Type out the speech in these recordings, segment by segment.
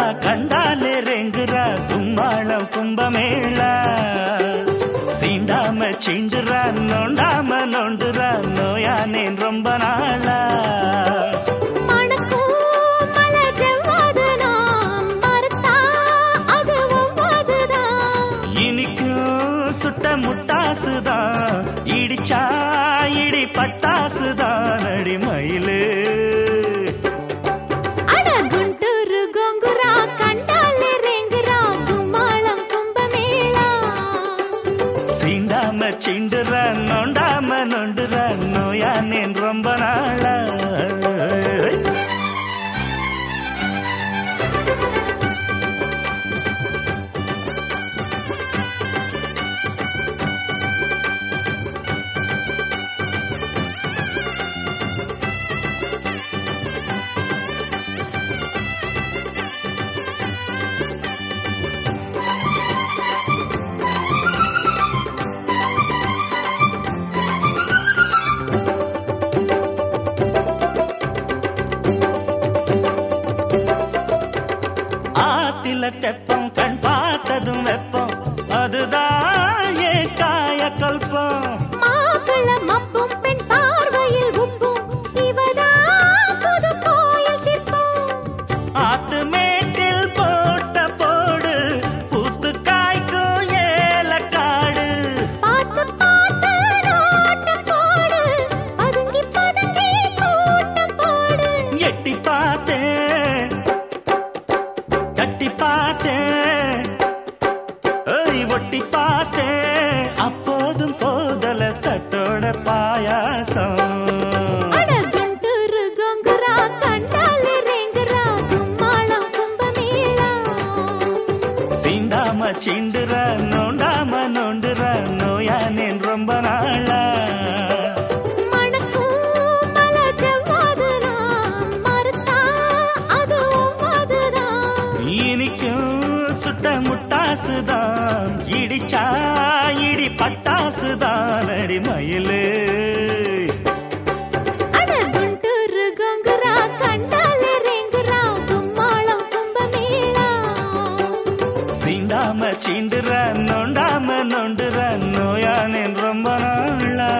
கண்டாலே ரெங்குறா கும்மாளம் கும்பமேளா சீண்டாம சிஞ்சுறா நோண்டாம நோண்டுறா நோயானேன் ரொம்ப நாளா மணக்கும் மலர் ஜவ்வாதுதான், மறுத்தா அது ஒவ்வாதுதான். இனிக்கும் சுட்ட முட்டாசுதான் இடிச்சா இடி பட்டாசுதான் அடி மயிலு அட குண்டூரு கோங்குரா, கண்டாலே ரெங்குறா, கும்மாளம் கும்பமேளா. சீண்டாம சிண்டுற நோண்டாம நொண்டுற நோயானேன் ரொம்ப நாளா ஆத்தில தெப்பம் கண் பார்த்ததும் வெப்பம் அதுதான் ஏன் காய கல்பம் மாப்பிள்ளை மப்பும் பெண் பார்வையில் உப்பும், இவதான் புது கோயில் சிற்பம். ஆத்து மேட்டில் போட்ட போடு பூத்து காய்க்கும் ஏலக்காடு பார்த்து பார்த்து நோட்டு போடு, பதுங்கி பதுங்கி கூட்டம் போடு. எட்டி பார்த்தேன் தட்டி பார்த்தேன் ஏய் ஒட்டி பார்த்தேன் அப்போதும் போதல தட்டோட பாயாசம் அட குண்டூரு கோங்குரா, கண்டாலே ரெங்குறா, கும்மாளம் கும்பமேளா. சீண்டாம சிண்டுற நோண்டாம நோண்டுற நோயானேன் ரொம்ப நாளா மணக்கும் மலர் ஜவ்வாதுதான், மறுத்தா அது ஒவ்வாதுதான். இனிக்கும் சுட்ட முட்டாசுதான் இடிச்சா இடி பட்டாசுதான் அடி மயிலு அட குண்டூரு கோங்குரா, கண்டாலே ரெங்குறா, கும்மாளம் கும்பமேளா. சீண்டாம சீண்டுற நோண்டாம நோண்டுற நோயானேன் ரொம்ப நாளா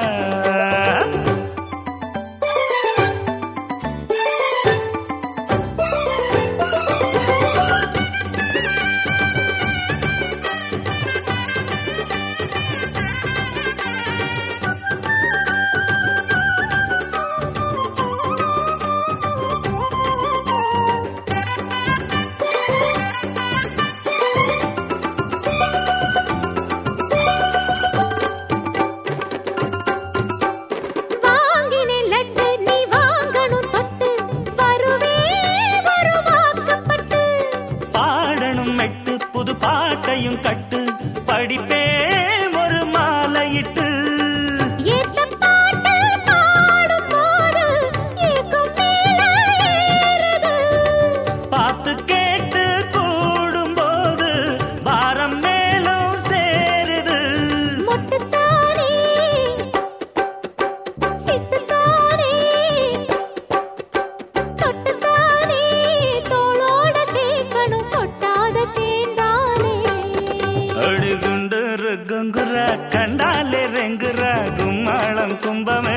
வாங்கினேன் லட்டு, நீ வாங்கணும் தொட்டு. வருவே ஒரு வாக்கப்பட்டு. பாடணும் மெட்டு புது பாட்டையும் கட்டு படிப்பே ஒரு மாலையிட்டு ஏத்த பாட்டு பாடும்போது ஏக்கம் மேல ஏறுது. பார்த்து கேட்டு கூடும்போது பாரம் மேலும் சேருது மொட்டுத்தானே, சிட்டுத்தானே, தொட்டுத்தானே, தோளோட சேர்க்கணும் கொட்டாத சேந்தானே. அழுகுண்டு ருக்குங்குற கண்டாலே ரெங்குற கும்மாளம் கும்பமே